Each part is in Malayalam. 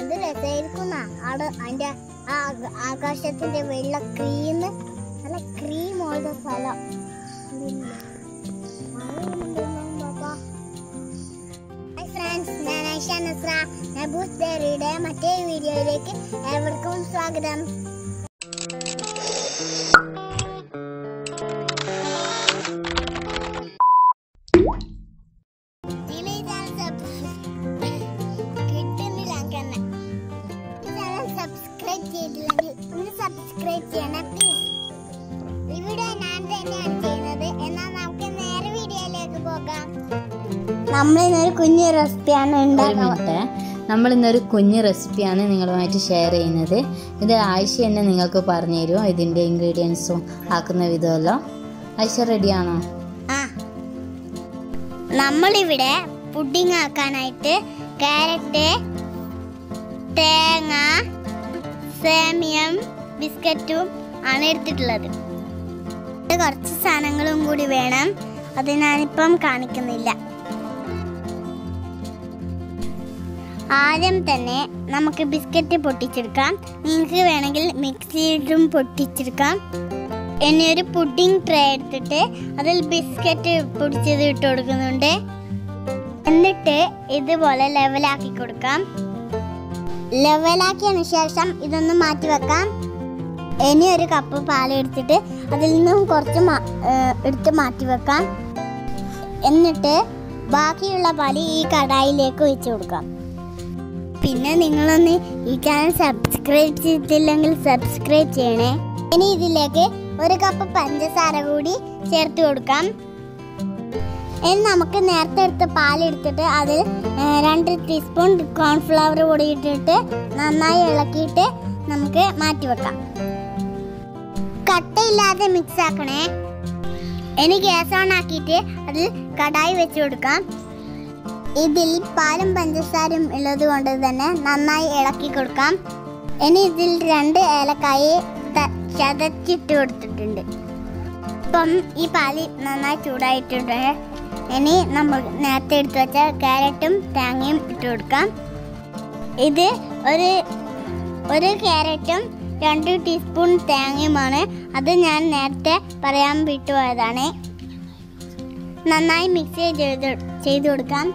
എന്ത് രസമായിരിക്കുന്ന അവിടെ അതിന്റെ ആ ആക- ആകാശത്തിന്റെ വെള്ള ക്രീം നല്ല ക്രീം പോലത്തെ സ്ഥലം ഫ്രണ്ട്സ് ഞാൻ ഐഷ നസ്ര നബൂസ് ഡയറിയുടെ മറ്റേ വീഡിയോയിലേക്ക് ഏവർക്കും സ്വാഗതം ഇതിലെ ഞാൻ സബ്- കിട്ടുന്നില്ല അങ്ങനെ ചാനൽ സബ്സ്ക്രൈബ് ചെയ്തില്ലെങ്കിൽ ഒന്ന് സബ്സ്ക്രൈബ് ചെയ്യണം പ്ലീസ് ഈ വീഡിയോ ഞാൻ തന്നെയാണ് ചെയ്യുന്നത് എന്നാൽ നമുക്ക് നേരെ വീഡിയോയിലേക്ക് പോകാം നമ്മൾ ഇന്നൊരു കുഞ്ഞു റെസിപ്പിയാണ് ഒരു ഉണ്ടാക്കുന്നത് മിനിറ്റ് നമ്മൾ ഇന്നൊരു കുഞ്ഞ് റെസിപ്പിയാണ് നിങ്ങളുമായിട്ട് ഷെയർ ചെയ്യുന്നത് ഇത് ആയിഷ തന്നെ നിങ്ങൾക്ക് പറഞ്ഞു തരുമോ ഇതിൻ്റെ ഇൻഗ്രീഡിയൻസും ആക്കുന്ന വിധമല്ലോ ആയിഷ റെഡിയാണോ ആ നമ്മളിവിടെ പുഡിംഗ് ആക്കാനായിട്ട് ക്യാരറ്റ് തേങ്ങ സേമിയം ബിസ്ക്കറ്റും ആണ് എടുത്തിട്ടുള്ളത് ഇത് കുറച്ച് സാധനങ്ങളും കൂടി വേണം അത് ഞാനിപ്പം കാണിക്കുന്നില്ല ആദ്യം തന്നെ നമുക്ക് ബിസ്ക്കറ്റ് പൊട്ടിച്ചെടുക്കാം നിങ്ങൾക്ക് വേണമെങ്കിൽ മിക്സിയിലും പൊട്ടിച്ചെടുക്കാം ഇനി ഒരു പുഡിംഗ് ട്രേ എടുത്തിട്ട് അതിൽ ബിസ്ക്കറ്റ് പൊടിച്ചത് ഇട്ട് കൊടുക്കുന്നുണ്ട് എന്നിട്ട് ഇതുപോലെ ലെവലാക്കി കൊടുക്കാം ലെവലാക്കിയതിന് ശേഷം ഇതൊന്ന് മാറ്റി വെക്കാം ഇനി ഒരു കപ്പ് പാൽ എടുത്തിട്ട് അതിൽ നിന്നും കുറച്ച് മാ- ഏർ എടുത്ത് മാറ്റി വെക്കാം എന്നിട്ട് ബാക്കിയുള്ള പാല് ഈ കടായിലേക്ക് ഒഴിച്ചു കൊടുക്കാം പിന്നെ നിങ്ങളൊന്ന് ഈ ചാനൽ സബ്സ്ക്രൈബ് ചെയ്തില്ലെങ്കിൽ സബ്സ്ക്രൈബ് ചെയ്യണേ ഇനി ഇതിലേക്ക് ഒരു കപ്പ് പഞ്ചസാര കൂടി ചേർത്ത് കൊടുക്കാം ഇനി നമുക്ക് നേരത്തെ എടുത്ത പാലെടുത്തിട്ട് അതിൽ ഏ, രണ്ട് ടീസ്പൂൺ കോൺഫ്ലവർ പൊടി ഇട്ടിട്ട് നന്നായി ഇളക്കിയിട്ട് നമുക്ക് മാറ്റി വെക്കാം കട്ടയില്ലാതെ മിക്സ് ആക്കണേ ഇനി ഗ്യാസ് ഓൺ ആക്കിയിട്ട് അതിൽ കടായി വെച്ച് കൊടുക്കാം ഇതിൽ പാലും പഞ്ചസാരയും ഉള്ളത് കൊണ്ട് തന്നെ നന്നായി ഇളക്കി കൊടുക്കാം ഇനി ഇതിൽ രണ്ട് ഏലക്കായി ത- ചതച്ചിട്ട് കൊടുത്തിട്ടുണ്ട് ഇപ്പം ഈ പാല് നന്നായി ചൂടായിട്ടുണ്ട് ഇനി നമ്മൾ നേരത്തെ എടുത്തു വെച്ച ക്യാരറ്റും തേങ്ങയും ഇട്ട് കൊടുക്കാം ഇത് ഒരു ഒരു ക്യാരറ്റും രണ്ട് ടീസ്പൂൺ തേങ്ങയുമാണ് അത് ഞാൻ നേരത്തെ പറയാൻ വിട്ടുപോയതാണ് നന്നായി മിക്സ് ചെയ്ത് ചെയ്ത് കൊടുക്കാം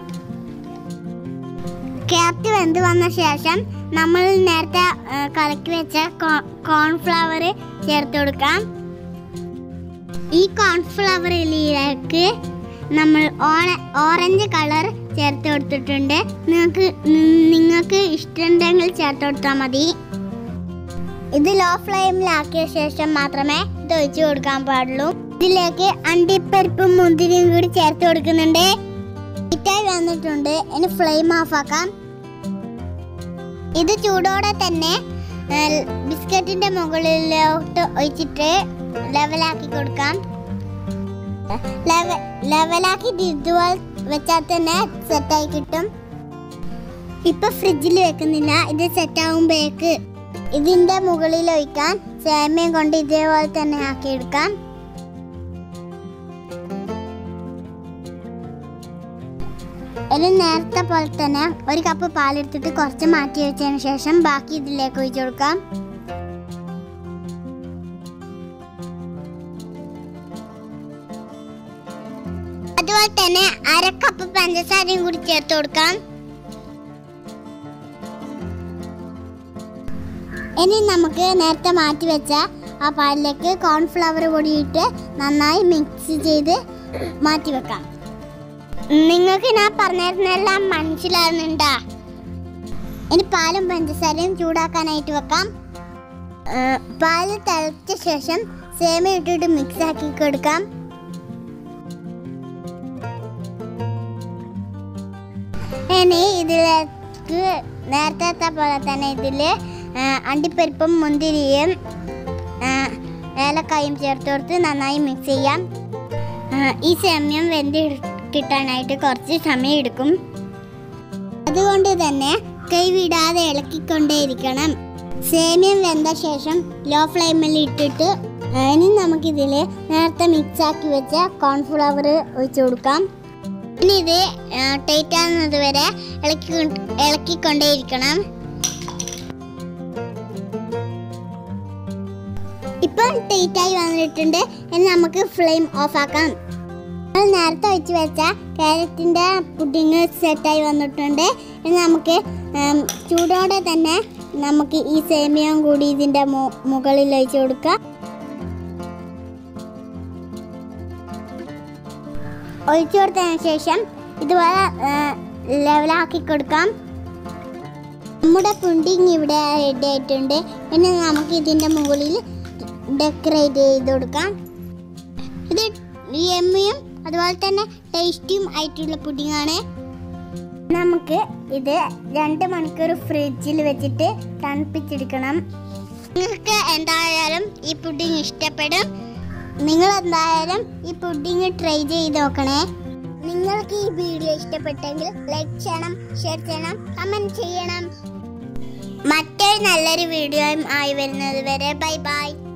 ക്യാരറ്റ് വെന്ത് വന്ന ശേഷം നമ്മൾ നേരത്തെ ആ, കലക്കി വെച്ച കോൺഫ്ലവർ ചേർത്ത് കൊടുക്കാം ഈ കോൺഫ്ലവറിലേക്ക് നമ്മൾ ഓറ- ഓറഞ്ച് കളർ ചേർത്ത് കൊടുത്തിട്ടുണ്ട് നിങ്ങൾക്ക് നി- നിങ്ങൾക്ക് ഇഷ്ടമുണ്ടെങ്കിൽ ചേർത്ത് കൊടുത്താൽ മതി ഇത് ലോ ഫ്ലെയിമിലാക്കിയ ശേഷം മാത്രമേ ഇത് ഒഴിച്ചു കൊടുക്കാൻ പാടുള്ളൂ ഇതിലേക്ക് അണ്ടിപ്പരിപ്പും മുന്തിരിയും കൂടി ചേർത്ത് കൊടുക്കുന്നുണ്ട് ഹിറ്റായി വന്നിട്ടുണ്ട് ഇനി ഫ്ലെയിം ഓഫ് ആക്കാം ഇത് ചൂടോടെ തന്നെ ഏ, ബിസ്ക്കറ്റിന്റെ മുകളിലോട്ട് ഒഴിച്ചിട്ട് ലെവലാക്കി കൊടുക്കാം ലെവ- ലെവലാക്കിയിട്ട് ഇതുപോലെ വെച്ചാൽ തന്നെ സെറ്റായി കിട്ടും ഇപ്പൊ ഫ്രിഡ്ജിൽ വെക്കുന്നില്ല ഇത് സെറ്റ് ആവുമ്പോഴേക്ക് ഇതിന്റെ മുകളിൽ ഒഴിക്കാൻ സേമിയം കൊണ്ട് ഇതേപോലെ തന്നെ ആക്കിയെടുക്കാം ഇനി നേരത്തെ പോലെ തന്നെ ഒരു കപ്പ് പാലെടുത്തിട്ട് കുറച്ച് മാറ്റി വെച്ചതിന് ശേഷം ബാക്കി ഇതിലേക്ക് ഒഴിച്ചു കൊടുക്കാം അതുപോലെ തന്നെ അര കപ്പ് പഞ്ചസാരയും കൂടി ചേർത്ത് കൊടുക്കാം ഇനി നമുക്ക് നേരത്തെ മാറ്റി വെച്ച ആ പാലിലേക്ക് കോൺഫ്ലവർ പൊടിയിട്ട് നന്നായി മിക്സ് ചെയ്ത് മാറ്റി വെക്കാം നിങ്ങൾക്ക് ഞാൻ പറഞ്ഞിരുന്നെല്ലാം മനസ്സിലാകുന്നുണ്ടാ ഇനി പാലും പഞ്ചസാരയും ചൂടാക്കാനായിട്ട് വെക്കാം ഏ, പാല് തിളച്ച ശേഷം സേമിയ ഇട്ടിട്ട് മിക്സ് ആക്കി കൊടുക്കാം ഇനി ഇതിലേക്ക് നേരത്തെ പോലെ തന്നെ ഇതിൽ അണ്ടിപ്പരിപ്പും മുന്തിരിയും ആ, ഏലക്കായും ചേർത്ത് കൊടുത്ത് നന്നായി മിക്സ് ചെയ്യാം ആ, ഈ സേമ്യം വെന്ത് കിട്ടാനായിട്ട് കുറച്ച് സമയം എടുക്കും അതുകൊണ്ട് തന്നെ കൈവിടാതെ ഇളക്കിക്കൊണ്ടേയിരിക്കണം സേമ്യം വെന്ത ശേഷം ലോ ഫ്ലെയിമിൽ ഇട്ടിട്ട് ആ, ഇനി നമുക്കിതിൽ നേരത്തെ മിക്സ് ആക്കി വെച്ച കോൺഫ്ലവർ ഒഴിച്ചു കൊടുക്കാം ഇനി ഇത് ടൈറ്റ് ആകുന്നത് വരെ ഇളക്കി ഇളക്കിക്കൊണ്ടേയിരിക്കണം ഇപ്പം ടൈറ്റായി വന്നിട്ടുണ്ട് ഇനി നമുക്ക് ഫ്ലെയിം ഓഫ് ആക്കാം നമ്മൾ നേരത്തെ വെച്ച് വെച്ച ക്യാരറ്റിൻ്റെ പുഡിങ് സെറ്റായി വന്നിട്ടുണ്ട് ഇനി നമുക്ക് ഉം, ചൂടോടെ തന്നെ നമുക്ക് ഈ സേമിയയും കൂടി ഇതിൻ്റെ മു- മുകളിൽ ഒഴിച്ച് കൊടുക്കാം ഒഴിച്ചു കൊടുത്തതിന് ശേഷം ഇതുപോലെ ലെവലാക്കി കൊടുക്കാം നമ്മുടെ പുഡിങ് ഇവിടെ റെഡി ആയിട്ടുണ്ട് ഇനി നമുക്ക് ഇതിൻ്റെ മുകളിൽ ഡെക്കറേറ്റ് ചെയ്ത് കൊടുക്കാം ഇത് എമ്മയും അതുപോലെ തന്നെ ടേസ്റ്റിയും ആയിട്ടുള്ള പുഡിംഗ് ആണ് നമുക്ക് ഇത് രണ്ട് മണിക്കൂർ ഫ്രിഡ്ജിൽ വെച്ചിട്ട് തണുപ്പിച്ചെടുക്കണം നിങ്ങൾക്ക് എന്തായാലും ഈ പുഡിംഗ് ഇഷ്ടപ്പെടും നിങ്ങൾ എന്തായാലും ഈ പുഡിംഗ് ട്രൈ ചെയ്ത് നോക്കണേ നിങ്ങൾക്ക് ഈ വീഡിയോ ഇഷ്ടപ്പെട്ടെങ്കിൽ ലൈക്ക് ചെയ്യണം ഷെയർ ചെയ്യണം കമൻറ്റ് ചെയ്യണം മറ്റൊരു നല്ലൊരു വീഡിയോയും ആയി വരുന്നത് വരെ ബൈ ബൈ